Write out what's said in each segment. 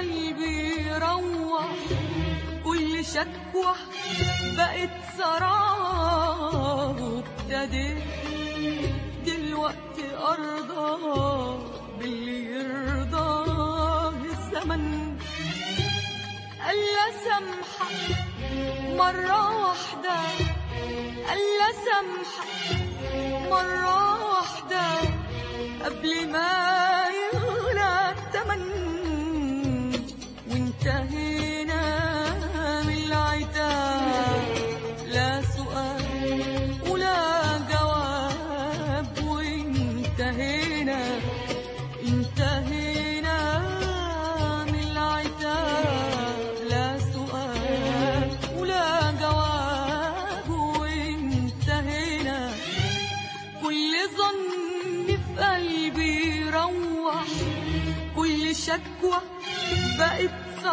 قلبي روح كل شكوى بقت سراب وابتديت دلوقتي أرضى باللي يرضاه الزمن ألا سامحك مرة واحدة ألا سامحك مرة واحدة قبل ما يغلى التمن وانتهينا من العتاب لا سؤال ولا جواب وانتهينا انتهينا من العتاب لا سؤال ولا جواب وانتهينا كل ظن في قلبي روح كل شكوى بقت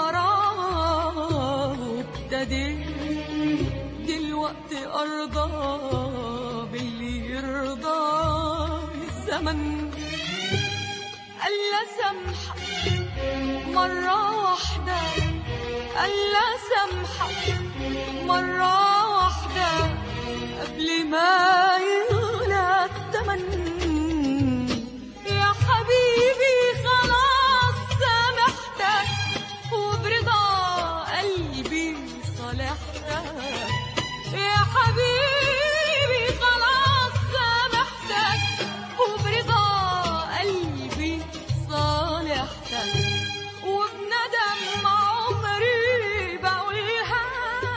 سراب وابتديت دلوقتي أرضى باللي يرضى الزمن ألا سامحك مرة واحدة ألا سامحك مرة واحدة قبل ما يغلى التمن يا حبيبي خلاص سامحتك وبرضا قلبي صالحتك يا حبيبي خلاص سامحتك وبرضا قلبي صالحتك وبندم عمري بقولها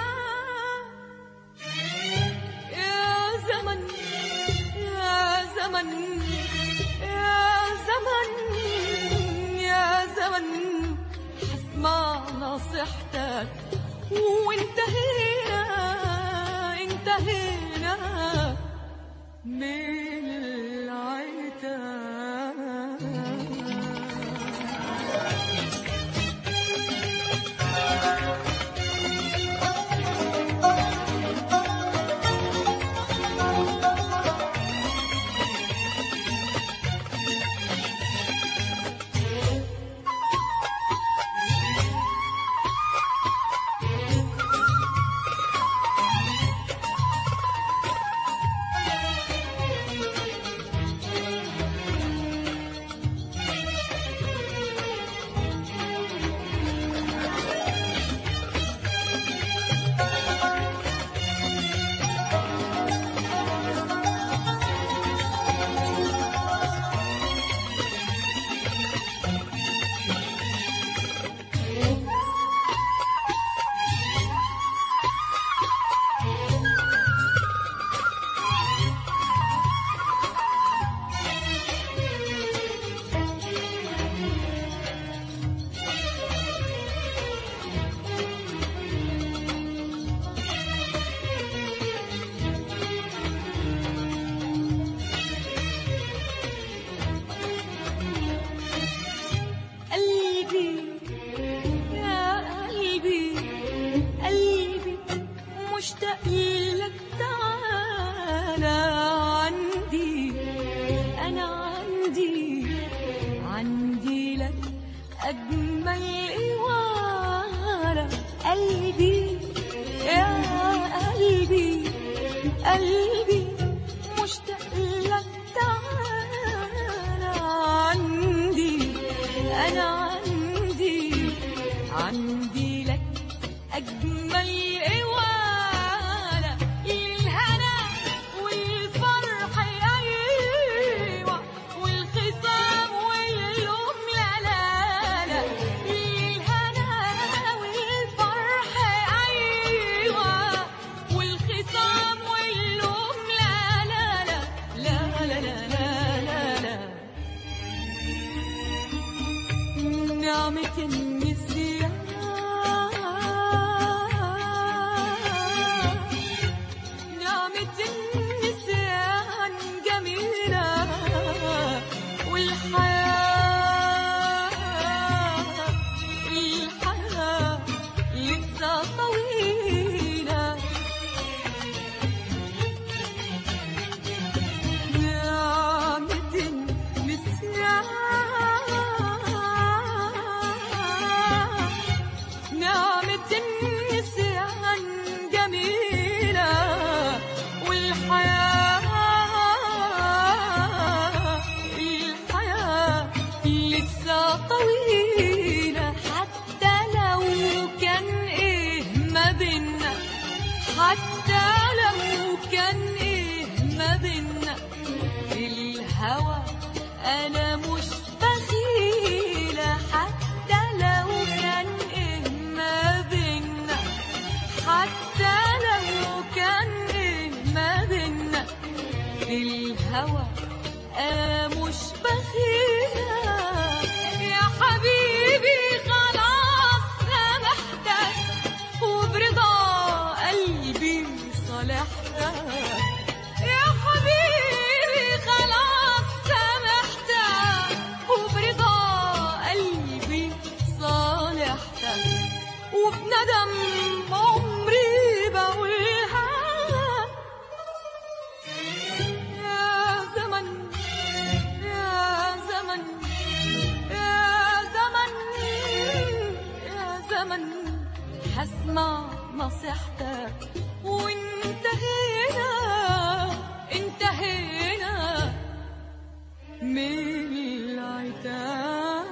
يا زمن يا زمن يا زمن يا زمن حسمع نصيحتك وانتهينا انتهينا من العتاب قلبي يا قلبي قلبي مشتاق لك تعالى عندي أنا عندي عندي لك أجمل إوارة قلبي يا قلبي قلبي مشتاق لك تعالى عندي أنا عندي عندي لك أجمل إوالة للهنا والفرح أيوة والخصام واللوم لا لا لا للهنا والفرح أيوة والخصام واللوم لا لا لا لا لا لا لا لا نعمة النسيان نعمة النسيان جميلة والحياة الحياة لسه طويلة نعمة النسيان الهوى أنا مش بخيلة يا حبيبي خلاص سامحتك وبرضا قلبي صالحتك يا حبيبي خلاص سامحتك وبرضا قلبي صالحتك وبندم عمري بقولها يا زمن يا زمن يا زمن يا زمن هسمع نصيحتك وانتهينا انتهينا من العتاب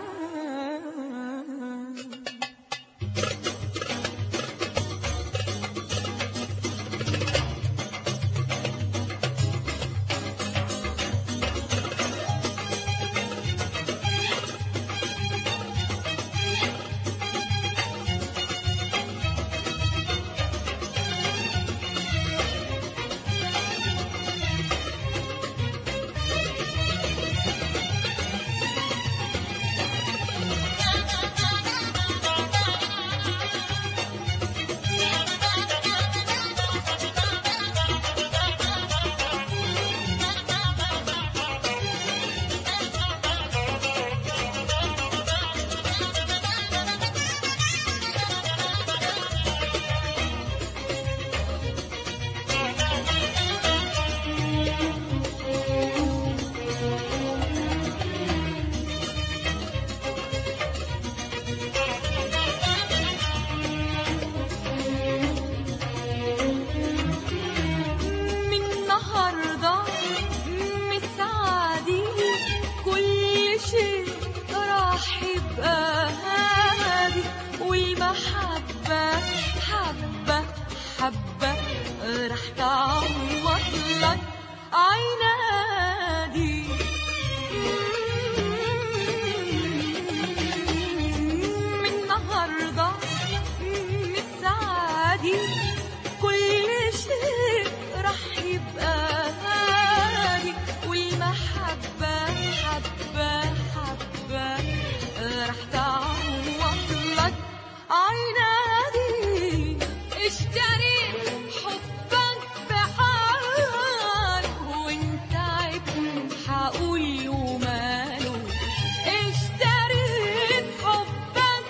من النهاردة مش عادي كل شيء راح يبقى هادي والمحبة حبة حبة راح تعوض لك عينادي من النهاردة مش عادي كل شيء راح يبقى هادي والمحبة حبة حبة راح تعوض لك عينادي اشتريت حبك بحال وانت عبت حقول وماله اشتريت حبك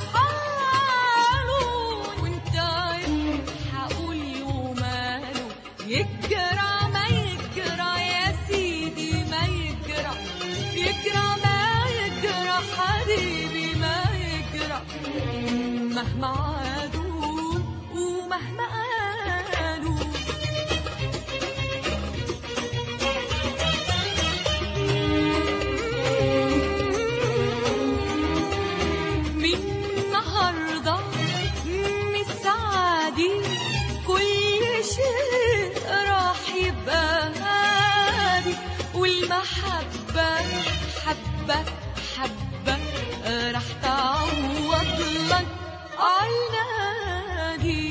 بحاله وانت عبت حقول وماله يجرى ما يجرى يا سيدي ما يجرى يجرى ما يجرى حبيبي ما يجرى مهما عادوا ومهما قالوا من النهارده مش عادي كل شيء راح يبقى هادي والمحبة حبة حبة راح تعوض لك عالنادي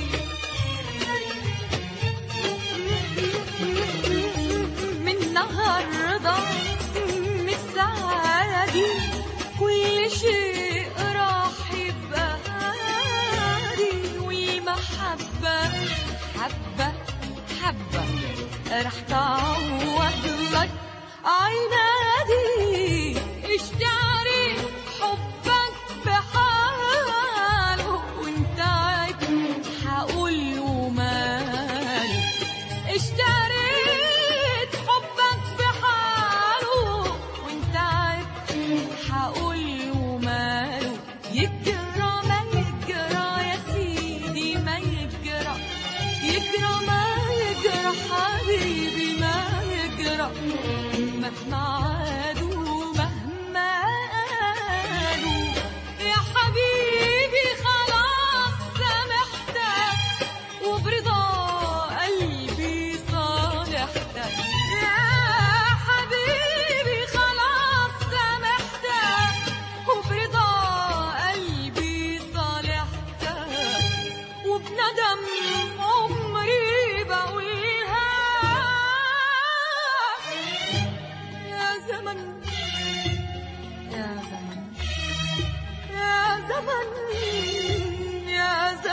من النهارده مش عادي كل شيء راح يبقى هادي والمحبة حبة حبة راح تعوض لك عينادي اشتري حبك بحاله وانت عدت حقول وماله اشتريت حبك بحاله وانت عدت حقول وماله يجرى ما يجرى يا سيدي ما يجرى يجرى ما يجرى حبيبي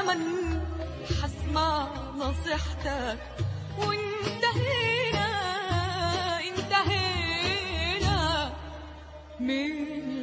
زمن حسمع نصيحتك وانتهينا انتهينا من